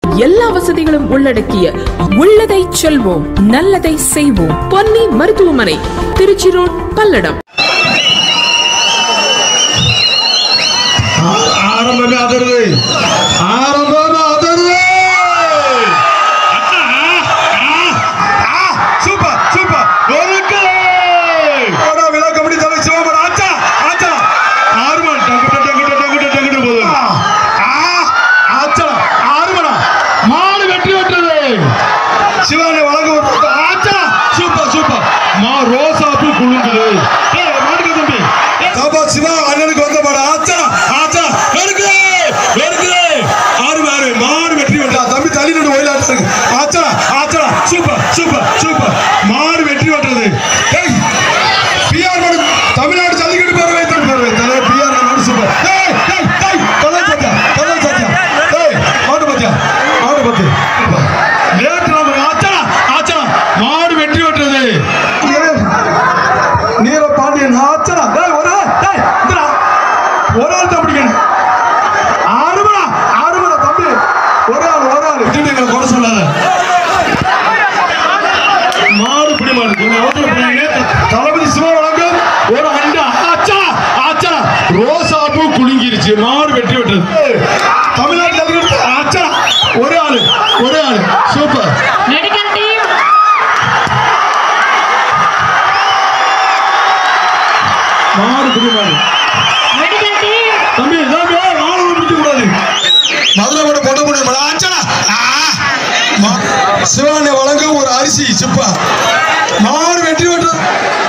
எல்லா வசதிகளும் உள்ளடக்கிய உள்ளதை செல்வோம் நல்லதை செய்வோம் பொன்னி மருத்துவமனை திருச்சி ரோட் பல்லடம் ஆரம்பமே அதருது ஆரம்பமே அதருது சூப்பர் சூப்பர் ஒருக்கு ஓடா விழா கபடி தலை சிவமன் ஆச்சா ஆச்சா ஆறுமன் டங்குட்ட டங்குட்ட டங்குட்ட டங்குட்ட போதும் ஆச்சா ஆறுமனா மாடு வெற்றி பெற்றது சிவானி வழங்க ஒரு ஆச்சா சூப்பர் சூப்பர் மா ரோசாப்பு குழுங்குது ஏய் மாட்டுக்கு தம்பி சாபா சிவா அண்ணனுக்கு வந்த மாடு ஆச்சா ஆச்சா வெறுக்குது வெறுக்குது ஆறு ஆறு மாடு வெற்றி பெற்றா தம்பி தள்ளி நின்று ஓயிலாட்டு இருக்கு ஆச்சா ஆச்சா சூப்பர் சூப்பர் சூப்பர் மாடு வெற்றி பெற்றது ஏய் பிஆர் மாடு தமிழ்நாடு ஜல்லிக்கட்டு பேரவை தன் பேரவை தலைவர் பிஆர் மாடு சூப்பர் ஏய் ஏய் ஏய் கதை சத்தியா கதை சத்தியா ஏய் மாடு பத்தியா மாடு பத்தி லேட் நம்ம ஆச்சா ஆச்சா மாடு வெற்றி பெற்றது நீர பாண்டியன் ஆச்சா டேய் ஒரு ஆள், டேய் இந்தடா ஒரு ஆள் தான் பிடிக்கணும் ஆறுமடா ஆறுமடா தம்பி ஒரு ஆள் ஒரு ஆள் விட்டுட்டு எங்களை குறை சொல்லாத மாடு பிடி மாடு கொஞ்சம் அவசரம் பண்ணாங்க தளபதி சிவா வழங்கும் ஒரு அண்டா ஆச்சா ஆச்சா ரோசாப்பூ குலுங்கிருச்சு மாடு வெற்றி விட்டது தமிழ்நாட்டில் இருக்கிறது ஆச்சா ஒரு ஆளு ஒரு ஆளு சூப்பர் மெடிக்கல் டீம் மாடு பிடி மாடு மெடிக்கல் டீம் தம்பி தம்பி மாடு பிடிக்க கூடாது மதுரை கூட பொட்ட முடியும் ஆச்சா சிவானை வழங்கும் ஒரு அரிசி சிப்பா மாடு வெற்றி பெற்றது